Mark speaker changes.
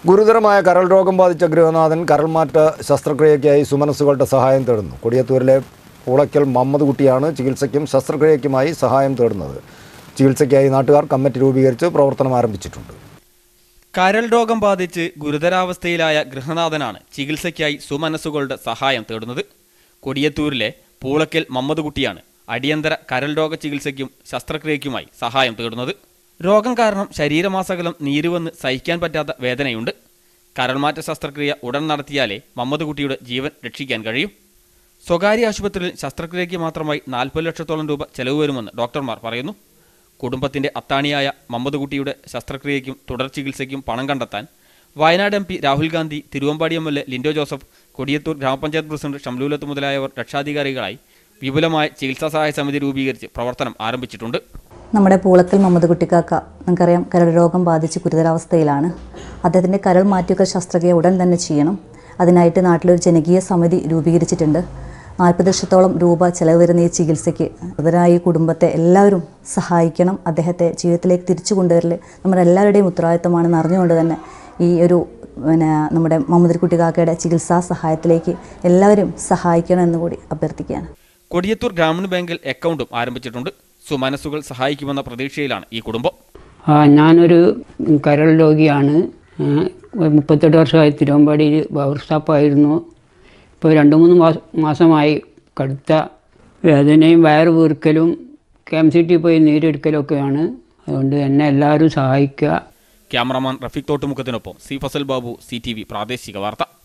Speaker 1: ഗുരുതരമായ കരൾ രോഗം ബാധിച്ച ഗൃഹനാഥൻ കരൾമാറ്റ ശസ്ത്രക്രിയയ്ക്കായി സുമനസ്സുകളുടെ സഹായം തേടുന്നു കൊടിയത്തൂരിലെ പൂളയ്ക്കൽ മമ്മദ് കുട്ടിയാണ് ചികിത്സയ്ക്കും ശസ്ത്രക്രിയയ്ക്കുമായി സഹായം തേടുന്നത് ചികിത്സയ്ക്കായി നാട്ടുകാർ കമ്മിറ്റി രൂപീകരിച്ച് പ്രവർത്തനം ആരംഭിച്ചിട്ടുണ്ട്
Speaker 2: കരൾ രോഗം ബാധിച്ച് ഗുരുതരാവസ്ഥയിലായ ഗൃഹനാഥനാണ് ചികിത്സയ്ക്കായി സുമനസ്സുകളുടെ സഹായം തേടുന്നത് കൊടിയത്തൂരിലെ പൂളക്കൽ മമ്മദ് കുട്ടിയാണ് അടിയന്തര കരൾ രോഗ ചികിത്സയ്ക്കും ശസ്ത്രക്രിയയ്ക്കുമായി സഹായം തേടുന്നത് രോഗം കാരണം ശരീരമാസകലം നീരുവന്ന് സഹിക്കാൻ പറ്റാത്ത വേദനയുണ്ട് കരൾമാറ്റ ശസ്ത്രക്രിയ ഉടൻ നടത്തിയാലേ മമ്മദ് കുട്ടിയുടെ ജീവൻ രക്ഷിക്കാൻ കഴിയും സ്വകാര്യ ആശുപത്രിയിൽ ശസ്ത്രക്രിയയ്ക്ക് മാത്രമായി നാൽപ്പത് ലക്ഷത്തോളം രൂപ ചെലവ് വരുമെന്ന് ഡോക്ടർമാർ പറയുന്നു കുടുംബത്തിന്റെ അത്താണിയായ മമ്മദ് കുട്ടിയുടെ ശസ്ത്രക്രിയയ്ക്കും തുടർ ചികിത്സയ്ക്കും പണം കണ്ടെത്താൻ Wayanad M P Rahul Gandhi Thiruvambadi M L A Linto Joseph Kodiyathur ഗ്രാമപഞ്ചായത്ത് പ്രസിഡന്റ് ഷംലൂലത്ത് മുതലായവർ രക്ഷാധികാരികളായി വിപുലമായ ചികിത്സാ സഹായ സമിതി രൂപീകരിച്ച് പ്രവർത്തനം ആരംഭിച്ചിട്ടുണ്ട്
Speaker 3: നമ്മുടെ പൂളക്കൽ മുഹമ്മദ് കുട്ടിക്കാക്ക നമുക്കറിയാം കരൾ രോഗം ബാധിച്ച് ഗുരുതരാവസ്ഥയിലാണ് അദ്ദേഹത്തിൻ്റെ കരൾ മാറ്റിവെക്കൽ ശസ്ത്രക്രിയ ഉടൻ തന്നെ ചെയ്യണം അതിനായിട്ട് നാട്ടിലൊരു ജനകീയ സമിതി രൂപീകരിച്ചിട്ടുണ്ട് നാൽപ്പത് ലക്ഷത്തോളം രൂപ ചെലവ് വരുന്ന ഈ ചികിത്സയ്ക്ക് അതിനായി കുടുംബത്തെ എല്ലാവരും സഹായിക്കണം അദ്ദേഹത്തെ ജീവിതത്തിലേക്ക് തിരിച്ചു കൊണ്ടുവരൽ നമ്മുടെ എല്ലാവരുടെയും ഉത്തരവാദിത്തമാണെന്ന് അറിഞ്ഞുകൊണ്ട് തന്നെ ഈ ഒരു പിന്നെ നമ്മുടെ മുഹമ്മദ് കുട്ടിക്കാക്കയുടെ ചികിത്സാ സഹായത്തിലേക്ക് എല്ലാവരും സഹായിക്കണം എന്ന് കൂടി അഭ്യർത്ഥിക്കുകയാണ്
Speaker 2: കൊടിയത്തൂർ ഗ്രാമീണ ബാങ്കിൽ അക്കൗണ്ടും ആരംഭിച്ചിട്ടുണ്ട് സുമനസ്സുകൾ സഹായിക്കുമെന്ന പ്രതീക്ഷയിലാണ് ഈ കുടുംബം
Speaker 4: ആ, ഞാനൊരു കരൾ രോഗിയാണ് ആ, മുപ്പത്തെട്ട് വർഷമായി തിരുവമ്പാടിയിൽ ബവർ സ്റ്റാഫായിരുന്നു ഇപ്പോൾ രണ്ട് മൂന്ന് മാസം മാസമായി കടുത്ത വേദനയും വയറ് വീർക്കലും കെ എം സി ടി പോയി നീരെടുക്കലും ഒക്കെയാണ് അതുകൊണ്ട് എന്നെ എല്ലാവരും സഹായിക്കുക
Speaker 2: ക്യാമറമാൻ റഫീഖ് തോട്ടുമുഖത്തിനൊപ്പം C Fasal Babu C T V പ്രാദേശിക വാർത്ത